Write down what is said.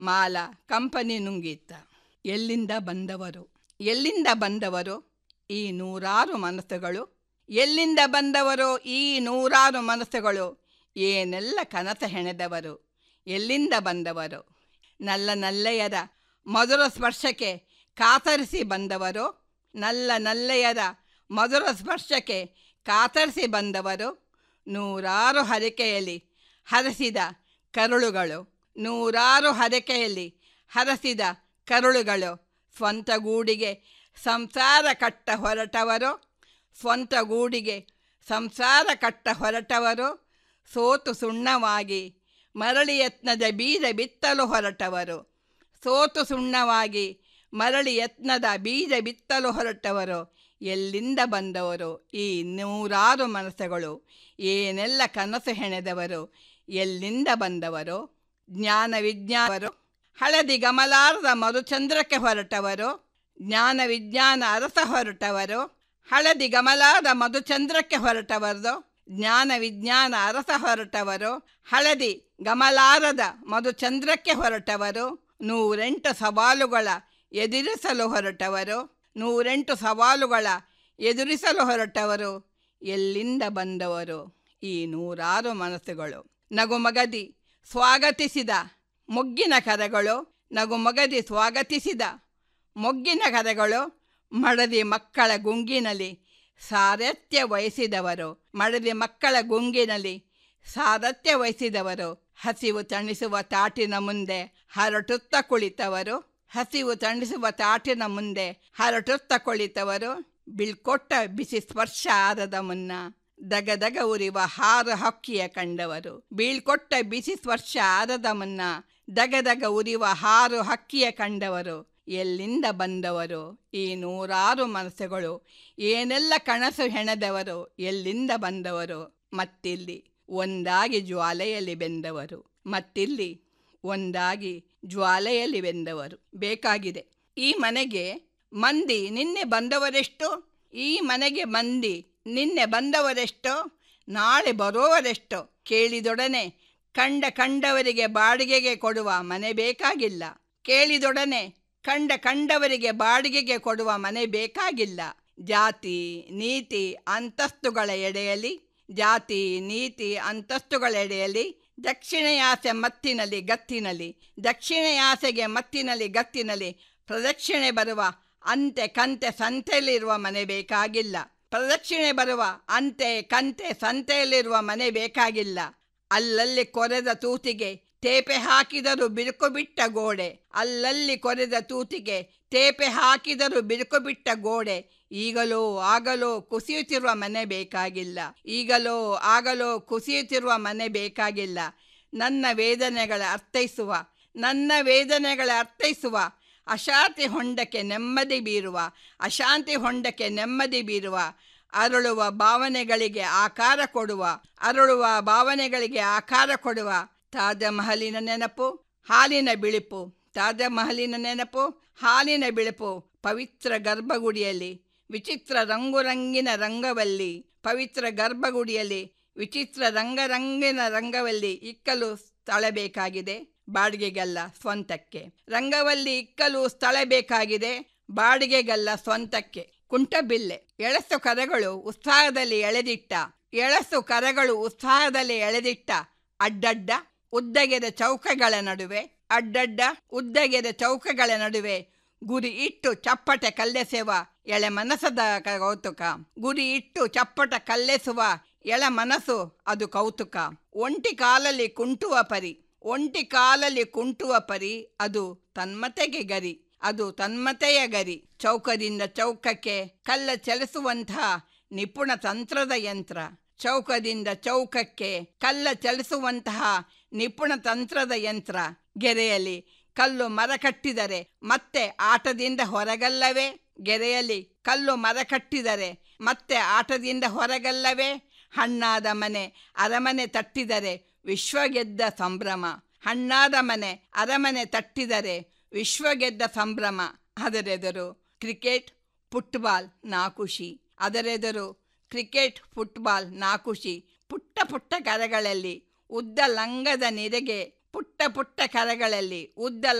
ಮಾಲ ಕಂಪನಿ ನುಂಗಿತ್ತ ಎಲ್ಲಿಂದ ಬಂದವರು ಎಲ್ಲಿಂದ ಬಂದವರು ಈ ನೂರಾರು ಮನಸ್ಸುಗಳು ಎಲ್ಲಿಂದ ಬಂದವರೋ ಈ ನೂರಾರು ಮನಸ್ಸುಗಳು ಏನೆಲ್ಲ ಕನಸ ಹೆಣೆದವರು ಎಲ್ಲಿಂದ ಬಂದವರು ನಲ್ಲ ನಲ್ಲೆಯರ ಮಧುರ ಸ್ಪರ್ಶಕ್ಕೆ ಕಾತರಿಸಿ ಬಂದವರು ನಲ್ಲ ನಲ್ಲೆಯರ ಮಧುರ ಸ್ಪರ್ಶಕ್ಕೆ ಕಾತರಿಸಿ ಬಂದವರು ನೂರಾರು ಹರಕೆಯಲ್ಲಿ ಹರಸಿದ ಕರುಳುಗಳು ನೂರಾರು ಹರಕೆಯಲ್ಲಿ ಹರಸಿದ ಕರುಳುಗಳು ಸ್ವಂತ ಗೂಡಿಗೆ ಸಂಸಾರ ಕಟ್ಟ ಹೊರಟವರು ಸ್ವಂತ ಗೂಡಿಗೆ ಸಂಸಾರ ಕಟ್ಟ ಹೊರಟವರು ಸೋತು ಸುಣ್ಣವಾಗಿ ಮರಳಿ ಯತ್ನದ ಬೀಜ ಬಿತ್ತಲು ಹೊರಟವರು ಸೋತು ಸುಣ್ಣವಾಗಿ ಮರಳಿ ಯತ್ನದ ಬೀಜ ಬಿತ್ತಲು ಹೊರಟವರು ಎಲ್ಲಿಂದ ಬಂದವರು ಈ ನೂರಾರು ಮನಸ್ಸುಗಳು ಏನೆಲ್ಲ ಕನಸು ಹೆಣೆದವರು ಎಲ್ಲಿಂದ ಬಂದವರು ಜ್ಞಾನ ವಿಜ್ಞಾನವರು ಹಳದಿ ಗಮಲಾರದ ಮರುಚಂದ್ರಕ್ಕೆ ಹೊರಟವರು ಜ್ಞಾನ ವಿಜ್ಞಾನ ಅರಸ ಹೊರಟವರು ಹಳದಿ ಗಮಲಾದ ಮಧುಚಂದ್ರಕ್ಕೆ ಹೊರಟವರು ಜ್ಞಾನ ವಿಜ್ಞಾನ ಅರಸ ಹೊರಟವರು ಹಳದಿ ಗಮಲಾರದ ಮಧುಚಂದ್ರಕ್ಕೆ ಹೊರಟವರು ನೂರೆಂಟು ಸವಾಲುಗಳ ಎದುರಿಸಲು ಹೊರಟವರು ನೂರೆಂಟು ಸವಾಲುಗಳ ಎದುರಿಸಲು ಹೊರಟವರು ಎಲ್ಲಿಂದ ಬಂದವರು ಈ ನೂರಾರು ಮನಸ್ಸುಗಳು ನಗುಮಗದಿ ಸ್ವಾಗತಿಸಿದ ಮೊಗ್ಗಿನ ಕರೆಗಳು ನಗುಮಗದಿ ಸ್ವಾಗತಿಸಿದ ಮೊಗ್ಗಿನ ಕರೆಗಳು ಮಡದಿ ಮಕ್ಕಳ ಗುಂಗಿನಲ್ಲಿ ಸಾರಥ್ಯ ವಹಿಸಿದವರು ಮಡದಿ ಮಕ್ಕಳ ಗುಂಗಿನಲ್ಲಿ ಸಾರಥ್ಯ ವಹಿಸಿದವರು ಹಸಿವು ತಣಿಸುವ ತಾಟಿನ ಮುಂದೆ ಹರಟುತ್ತ ಕುಳಿತವರು ಹಸಿವು ತಣಿಸುವ ತಾಟಿನ ಮುಂದೆ ಹರಟುತ್ತ ಕುಳಿತವರು ಬಿಳ್ಕೊಟ್ಟ ಬಿಸಿ ಸ್ಪರ್ಶ ಆರದ ಮುನ್ನ ದಗದಗ ಉರಿವ ಹಾರು ಹಕ್ಕಿಯ ಕಂಡವರು ಬೀಳ್ಕೊಟ್ಟ ಬಿಸಿ ಸ್ಪರ್ಶ ಆರದ ಮುನ್ನ ದಗದಗ ಉರಿವ ಹಾರು ಹಕ್ಕಿಯ ಕಂಡವರು ಎಲ್ಲಿಂದ ಬಂದವರು ಈ ನೂರಾರು ಮನಸ್ಸುಗಳು ಏನೆಲ್ಲ ಕನಸು ಹೆಣೆದವರು ಎಲ್ಲಿಂದ ಬಂದವರು ಮತ್ತಿಲ್ಲಿ ಒಂದಾಗಿ ಜ್ವಾಲೆಯಲ್ಲಿ ಬೆಂದವರು ಮತ್ತಿಲ್ಲಿ ಒಂದಾಗಿ ಜ್ವಾಲೆಯಲ್ಲಿ ಬೆಂದವರು ಬೇಕಾಗಿದೆ ಈ ಮನೆಗೆ ಮಂದಿ ನಿನ್ನೆ ಬಂದವರೆಷ್ಟು ಈ ಮನೆಗೆ ಮಂದಿ ನಿನ್ನೆ ಬಂದವರೆಷ್ಟೋ ನಾಳೆ ಬರುವವರೆಷ್ಟೋ ಕೇಳಿದೊಡನೆ ಕಂಡ ಕಂಡವರಿಗೆ ಬಾಡಿಗೆಗೆ ಕೊಡುವ ಮನೆ ಬೇಕಾಗಿಲ್ಲ ಕೇಳಿದೊಡನೆ ಕಂಡ ಕಂಡವರಿಗೆ ಬಾಡಿಗೆಗೆ ಕೊಡುವ ಮನೆ ಬೇಕಾಗಿಲ್ಲ ಜಾತಿ ನೀತಿ ಅಂತಸ್ತುಗಳ ಎಡೆಯಲ್ಲಿ ಜಾತಿ ನೀತಿ ಅಂತಸ್ತುಗಳ ಎಡೆಯಲ್ಲಿ ದಕ್ಷಿಣೆಯಾಸೆ ಮತ್ತಿನಲ್ಲಿ ಗತ್ತಿನಲ್ಲಿ ದಕ್ಷಿಣೆಯಾಸೆಗೆ ಮತ್ತಿನಲ್ಲಿ ಗತ್ತಿನಲ್ಲಿ ಪ್ರದಕ್ಷಿಣೆ ಬರುವ ಅಂತೆ ಕಂತೆ ಸಂತೆಯಲ್ಲಿರುವ ಮನೆ ಬೇಕಾಗಿಲ್ಲ ಪ್ರದಕ್ಷಿಣೆ ಬರುವ ಅಂತೆ ಕಂತೆ ಸಂತೆಯಲ್ಲಿರುವ ಮನೆ ಬೇಕಾಗಿಲ್ಲ ಅಲ್ಲಲ್ಲಿ ಕೊರೆದ ತೂತಿಗೆ ತೇಪೆ ಹಾಕಿದರೂ ಬಿರುಕು ಬಿಟ್ಟ ಗೋಡೆ ಅಲ್ಲಲ್ಲಿ ಕೊರೆದ ತೂತಿಗೆ ತೇಪೆ ಹಾಕಿದರೂ ಬಿರುಕು ಬಿಟ್ಟ ಗೋಡೆ ಈಗಲೋ ಆಗಲೋ ಕುಸಿಯುತ್ತಿರುವ ಮನೆ ಬೇಕಾಗಿಲ್ಲ ಈಗಲೋ ಆಗಲೋ ಕುಸಿಯುತ್ತಿರುವ ಮನೆ ಬೇಕಾಗಿಲ್ಲ ನನ್ನ ವೇದನೆಗಳ ಅರ್ಥೈಸುವ ನನ್ನ ವೇದನೆಗಳ ಅರ್ಥೈಸುವ ಅಶಾಂತಿ ಹೊಂಡಕ್ಕೆ ನೆಮ್ಮದಿ ಬೀರುವ ಅಶಾಂತಿ ಹೊಂಡಕ್ಕೆ ನೆಮ್ಮದಿ ಬೀರುವ ಅರಳುವ ಭಾವನೆಗಳಿಗೆ ಆಕಾರ ಕೊಡುವ ಅರಳುವ ಭಾವನೆಗಳಿಗೆ ಆಕಾರ ಕೊಡುವ ತಾಜ ಮಹಲಿನ ನೆನಪು ಹಾಲಿನ ಬಿಳುಪು ತಾಜ ಮಹಲಿನ ನೆನಪು ಹಾಲಿನ ಬಿಳುಪು ಪವಿತ್ರ ಗರ್ಭಗುಡಿಯಲ್ಲಿ ವಿಚಿತ್ರ ರಂಗುರಂಗಿನ ರಂಗವಲ್ಲಿ ಪವಿತ್ರ ಗರ್ಭಗುಡಿಯಲ್ಲಿ ವಿಚಿತ್ರ ರಂಗರಂಗಿನ ರಂಗವಲ್ಲಿ ಇಕ್ಕಲು ಸ್ಥಳ ಬೇಕಾಗಿದೆ ಬಾಡಿಗೆಗಲ್ಲ ಸ್ವಂತಕ್ಕೆ ರಂಗವಲ್ಲಿ ಇಕ್ಕಲು ಸ್ಥಳ ಬೇಕಾಗಿದೆ ಬಾಡಿಗೆಗಲ್ಲ ಸ್ವಂತಕ್ಕೆ ಕುಂಟಬಿಲ್ಲೆ ಎಳಸು ಕರೆಗಳು ಉತ್ಸಾಹದಲ್ಲಿ ಎಳೆದಿಟ್ಟ ಎಳಸು ಕರೆಗಳು ಉತ್ಸಾಹದಲ್ಲಿ ಎಳೆದಿಟ್ಟ ಅಡ್ಡಡ್ಡ ಉದ್ದಗೆದ ಚೌಕಗಳ ನಡುವೆ ಅಡ್ಡಡ್ಡ ಉದ್ದಗೆದ ಚೌಕಗಳ ನಡುವೆ ಗುರಿ ಇಟ್ಟು ಚಪ್ಪಟೆ ಕಲ್ಲೆಸೆವ ಎಳೆ ಮನಸ್ಸದ ಕೌತುಕ ಗುರಿ ಇಟ್ಟು ಚಪ್ಪಟ ಕಲ್ಲೆಸುವ ಎಳ ಮನಸ್ಸು ಅದು ಕೌತುಕ ಒಂಟಿ ಕಾಲಲ್ಲಿ ಕುಂಟುವ ಪರಿ ಒಂಟಿ ಕಾಲಲ್ಲಿ ಕುಂಟುವ ಪರಿ ಅದು ತನ್ಮತೆಗೆ ಗರಿ ಅದು ತನ್ಮತೆಯ ಗರಿ ಚೌಕದಿಂದ ಚೌಕಕ್ಕೆ ಕಲ್ಲ ಚಲಿಸುವಂತಹ ನಿಪುಣ ತಂತ್ರದ ಯಂತ್ರ ಚೌಕದಿಂದ ಚೌಕಕ್ಕೆ ಕಲ್ಲ ಚಲಿಸುವಂತಹ ನಿಪುಣ ತಂತ್ರದ ಯಂತ್ರ ಗೆರೆಯಲ್ಲಿ ಕಲ್ಲು ಮರ ಕಟ್ಟಿದರೆ ಮತ್ತೆ ಆಟದಿಂದ ಹೊರಗಲ್ಲವೇ ಗೆರೆಯಲ್ಲಿ ಕಲ್ಲು ಮರ ಕಟ್ಟಿದರೆ ಮತ್ತೆ ಆಟದಿಂದ ಹೊರಗಲ್ಲವೇ ಹಣ್ಣಾದ ಮನೆ ಅರಮನೆ ತಟ್ಟಿದರೆ ವಿಶ್ವ ಗೆದ್ದ ಸಂಭ್ರಮ ಹಣ್ಣಾದ ಮನೆ ಅರಮನೆ ತಟ್ಟಿದರೆ ವಿಶ್ವ ಗೆದ್ದ ಸಂಭ್ರಮ ಅದರೆದರು ಕ್ರಿಕೆಟ್ ಫುಟ್ಬಾಲ್ ನಾಕುಶಿ ಅದರೆದರು ಕ್ರಿಕೆಟ್ ಫುಟ್ಬಾಲ್ ನಾಕುಶಿ ಪುಟ್ಟ ಪುಟ್ಟ ಕರಗಳಲ್ಲಿ ಉದ್ದ ಲಂಗದ ನೆರೆಗೆ ಪುಟ್ಟ ಪುಟ್ಟ ಕರಗಳಲ್ಲಿ ಉದ್ದ